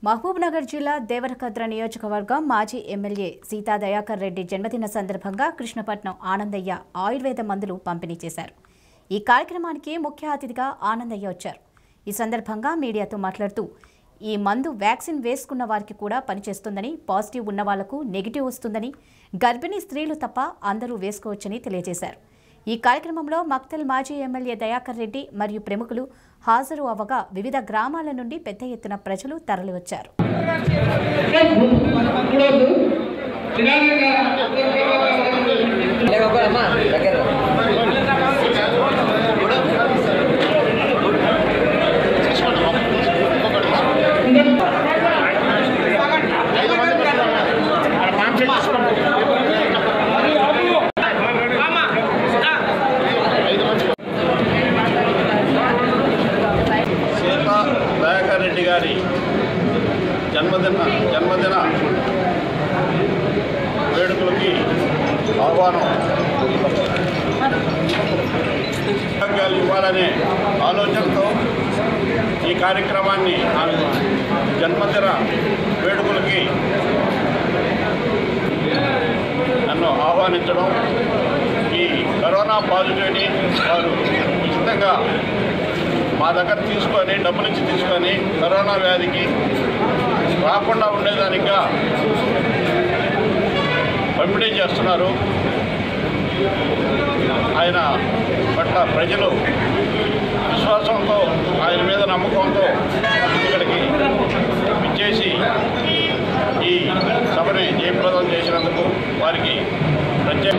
మహబూబ్నగర్ జిల్లా దేవరకద్ర నియోజకవర్గం మాజీ ఎమ్మెల్యే సీతా దయాకర్ రెడ్డి జన్మదిన సందర్భంగా కృష్ణపట్నం ఆనందయ్య ఆయుర్వేద మందులు పంపిణీ చేశారు ఈ కార్యక్రమానికి ముఖ్య అతిథిగా ఆనందయ్య వచ్చారు ఈ సందర్భంగా మీడియాతో మాట్లాడుతూ ఈ మందు వ్యాక్సిన్ వేసుకున్న వారికి కూడా పనిచేస్తుందని పాజిటివ్ ఉన్న వాళ్లకు నెగిటివ్ వస్తుందని గర్భిణీ స్త్రీలు తప్ప అందరూ వేసుకోవచ్చని తెలియజేశారు ఈ కార్యక్రమంలో మక్తల్ మాజీ ఎమ్మెల్యే దయాకర్ రెడ్డి మరియు ప్రముఖులు హాజరు అవ్వగా వివిధ గ్రామాల నుండి పెద్ద ఎత్తున ప్రజలు తరలివచ్చారు సీత దయాకర్ రెడ్డి గారి జన్మదిన జన్మదిన వేడుకలకి ఆహ్వానం భాగ్యాలు ఇవ్వాలనే ఆలోచనతో ఈ కార్యక్రమాన్ని ఆమె జన్మదిన వేడుకలకి నన్ను ఆహ్వానించడం ఈ కరోనా పాజిటివ్ని వారు ఉచితంగా మా దగ్గర తీసుకొని డబ్బులు ఇచ్చి తీసుకొని కరోనా వ్యాధికి రాకుండా ఉండేదానిగా పంపిణీ చేస్తున్నారు ఆయన పట్ల ప్రజలు విశ్వాసంతో ఆయన మీద నమ్మకంతో ఇక్కడికి ఇచ్చేసి ఈ సభని జయప్రదం చేసినందుకు వారికి ప్రత్యేక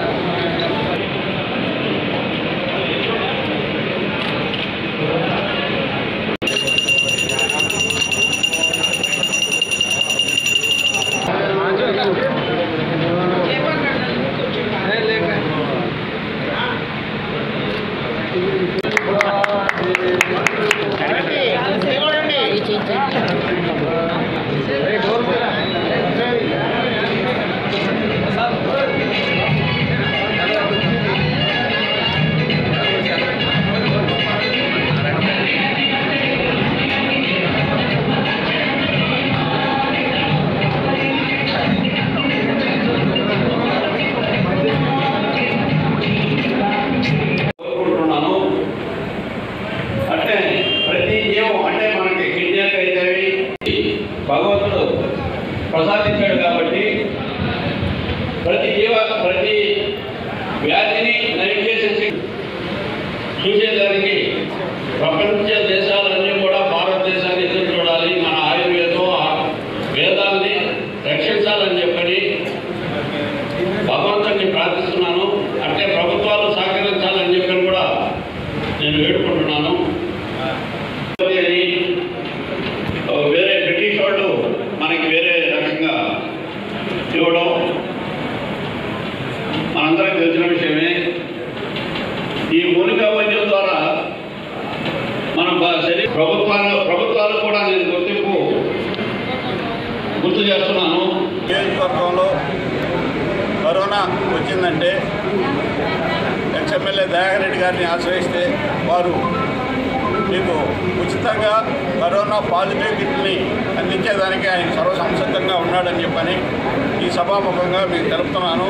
కోరుకుంటున్నాను అంటే ప్రతి జీవం అంటే మనకి కిడ్నీకి అయితే భగవంతుడు ప్రసాదించాడు కాబట్టి ప్రతి జీవ ప్రతి వ్యాధిని నయం చేసేసి చూసేదానికి ప్రపంచ దేశాలన్నీ కూడా భారతదేశాన్ని ఎదురు చూడాలి మన ఆయుర్వేదం ఆ వేదాల్ని రక్షించాలని చెప్పని భగవంతుని ప్రార్థిస్తున్నాను అంటే ప్రభుత్వాలు సహకరించాలని చెప్పని కూడా నేను వేడుకుంటున్నాను అని ఆ, వేరే బ్రిటిష్ వాళ్ళు మనకి వేరే రకంగా ఇవ్వడం మనందరికి తెలిసిన విషయమే ఈ మూలికా వైద్యం ద్వారా మన బ- శరీర ప్రభుత్వాలు ప్రభుత్వాలు కూడా నేను గుర్తింపు గుర్తు చేస్తున్నాను నియోజకవర్గంలో కరోనా వచ్చిందంటే ఎక్స్ఎమ్మెల్యే దయాకర్ రెడ్డి గారిని ఆశ్రయిస్తే వారు మీకు ఉచితంగా కరోనా పాజిటివ్ కిట్ని అందించేదానికి ఆయన సర్వసంసిద్ధంగా ఉన్నాడని చెప్పని ఈ సభాముఖంగా మీకు తెలుపుతున్నాను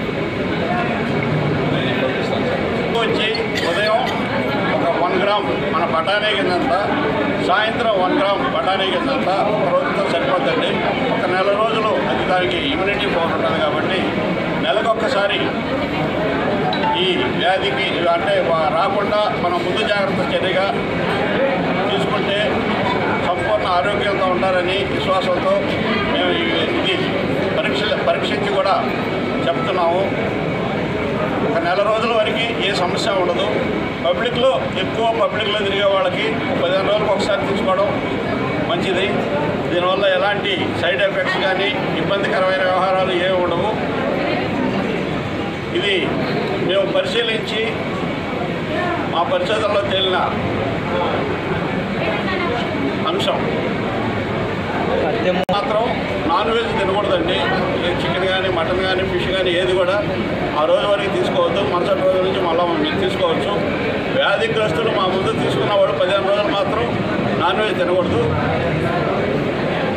వచ్చి ఉదయం ఒక వన్ గ్రామ్ మన బఠానీ కిందంత సాయంత్రం వన్ గ్రామ్ బఠానీ కిందంత ఒక రోజుతో సరిపోతుంది ఒక నెల రోజులు అది దానికి ఇమ్యూనిటీ పవర్ ఉంటుంది కాబట్టి నెలకొక్కసారి ఈ వ్యాధికి అంటే వా- రాకుండా మనం ముందు జాగ్రత్త చర్యగా తీసుకుంటే సంపూర్ణ ఆరోగ్యంతో ఉంటారని విశ్వాసంతో మేము ఈ- ఇది పరీక్ష పరీక్షించి కూడా చెప్తున్నాము ఒక నెల రోజుల వరకు ఏ సమస్య ఉండదు పబ్లిక్లో ఎక్కువ పబ్లిక్లో తిరిగే వాళ్ళకి ఒక పదిహేను రోజులకు ఒకసారి తీసుకోవడం మంచిది దీనివల్ల ఎలాంటి సైడ్ ఎఫెక్ట్స్ కానీ ఇబ్బందికరమైన వ్యవహారాలు ఏమి ఉండవు ఇది మేము పరిశీలించి మా పరిశోధనలో తేలిన అంశం మాత్రం నాన్ వెజ్ తినకూడదండి ఈ చికెన్ కానీ మటన్ కానీ ఫిష్ కానీ ఏది కూడా ఆ రోజు వరకు తీసుకోవద్దు మరుసటి రోజు నుంచి మళ్ళీ మీరు తీసుకోవచ్చు వ్యాధిగ్రస్తులు మా ముందు తీసుకున్న వాడు పదిహేను రోజులు మాత్రం నాన్ వెజ్ తినకూడదు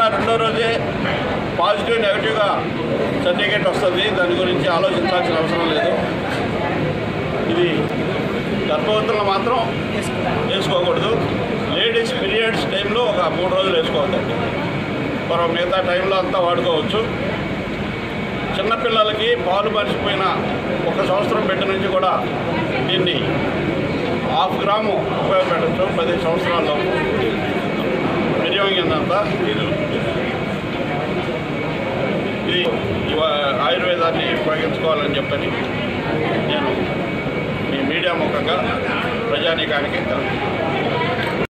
రెండో రోజే పాజిటివ్ నెగిటివ్గా సర్టిఫికేట్ వస్తుంది దాని గురించి ఆలోచించాల్సిన అవసరం లేదు ఇది గర్భవతులను మాత్రం వేసుకోకూడదు లేడీస్ పీరియడ్స్ టైంలో ఒక మూడు రోజులు వేసుకోవద్దండి మరో మిగతా టైంలో అంతా వాడుకోవచ్చు చిన్నపిల్లలకి పాలు మర్చిపోయిన ఒక సంవత్సరం బిడ్డ నుంచి కూడా దీన్ని హాఫ్ గ్రాము ఉపయోగపెట్టచ్చు పది సంవత్సరాల్లో వినియోగిందంతా ఇది ఇది ఇవ- ఆయుర్వేదాన్ని ఉపయోగించుకోవాలని చెప్పని నేను మీ మీడియా ముఖంగా ప్రజానీకానికి తెలుపుతున్నాను